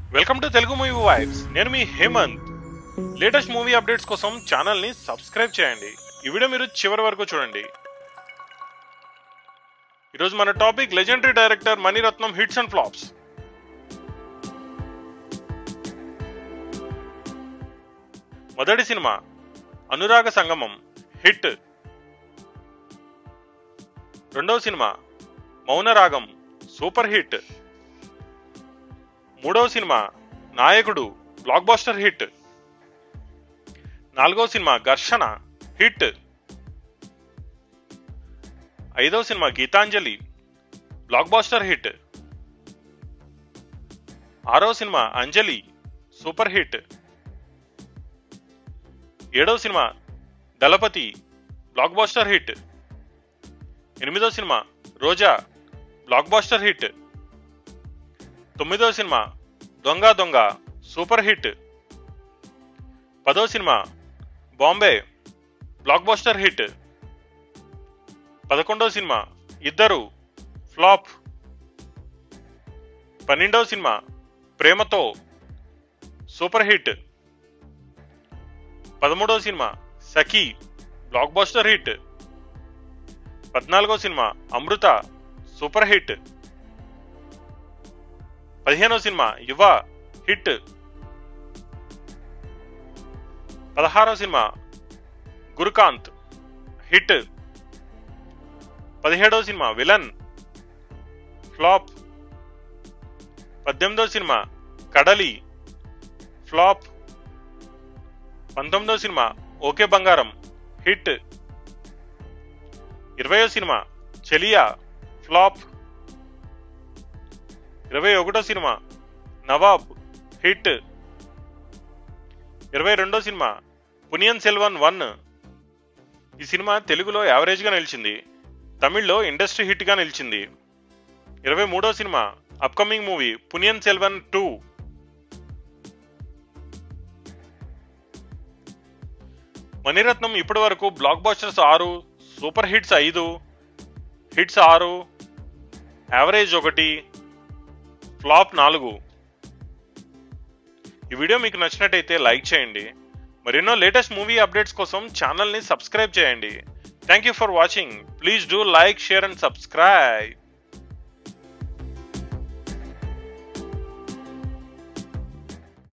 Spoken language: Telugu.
welcome to Telugu movie vibes నేను మీ హేమంత్ లేటెస్ట్ మూవీ అప్డేట్స్ కోసం ఛానల్ ని సబ్స్క్రైబ్ చేయండి ఈ వీడియో మీరు చివరి వరకు చూడండి ఈరోజు మన topic legendary director Mani Ratnam hits and flops మొదటి సినిమా అనురాగ సంగమం హిట్ రెండవ సినిమా మౌనరాగం సూపర్ హిట్ మూడవ సినిమా నాయకుడు బ్లాక్ బాస్టర్ హిట్ నాలుగవ సినిమా ఘర్షణ హిట్ ఐదవ cinema Gitanjali black blockbuster hit ఆరవ సినిమా అంజలి సూపర్ హిట్ ఏడవ సినిమా దళపతి బ్లాక్ బాస్టర్ హిట్ ఎనిమిదవ సినిమా రోజా బ్లాక్ బాస్టర్ హిట్ తొమ్మిదవ cinema Donga Donga super hit పదో cinema Bombay blockbuster hit పదకొండవ సినిమా ఇద్దరు ఫ్లాప్ పన్నెండవ సినిమా ప్రేమతో సూపర్ హిట్ పదమూడవ cinema Sakhi blockbuster hit పద్నాలుగో సినిమా అమృత సూపర్ హిట్ పదిహేనో సినిమా యువ హిట్ పదహారో సినిమా గురుకాంత్ హిట్ పదిహేడవ సినిమా విలన్ ఫ్లాప్ పద్దెనిమిదవ సినిమా కడలి ఫ్లాప్ పంతొమ్మిదవ సినిమా ఓకే బంగారం హిట్ ఇరవయో సినిమా చెలియా ఫ్లాప్ ఇరవై ఒకటో సినిమా నవాబ్ హిట్ ఇరవై రెండో సినిమా పునియన్ సెల్వన్ వన్ ఈ సినిమా తెలుగులో యావరేజ్ గా నిలిచింది తమిళ్లో ఇండస్ట్రీ హిట్ గా నిలిచింది ఇరవై మూడో cinema upcoming movie పునియన్ Selvan two Mani Ratnam ఇప్పటి వరకు బ్లాక్ బాస్టర్స్ ఆరు సూపర్ హిట్స్ ఐదు హిట్స్ ఆరు యావరేజ్ ఒకటి ఫ్లాప్ నాలుగు ఈ వీడియో మీకు నచ్చినట్టయితే లైక్ చేయండి మరెన్నో లేటెస్ట్ మూవీ అప్డేట్స్ కోసం ఛానల్ని సబ్స్క్రైబ్ చేయండి thank you for watching please do like share and subscribe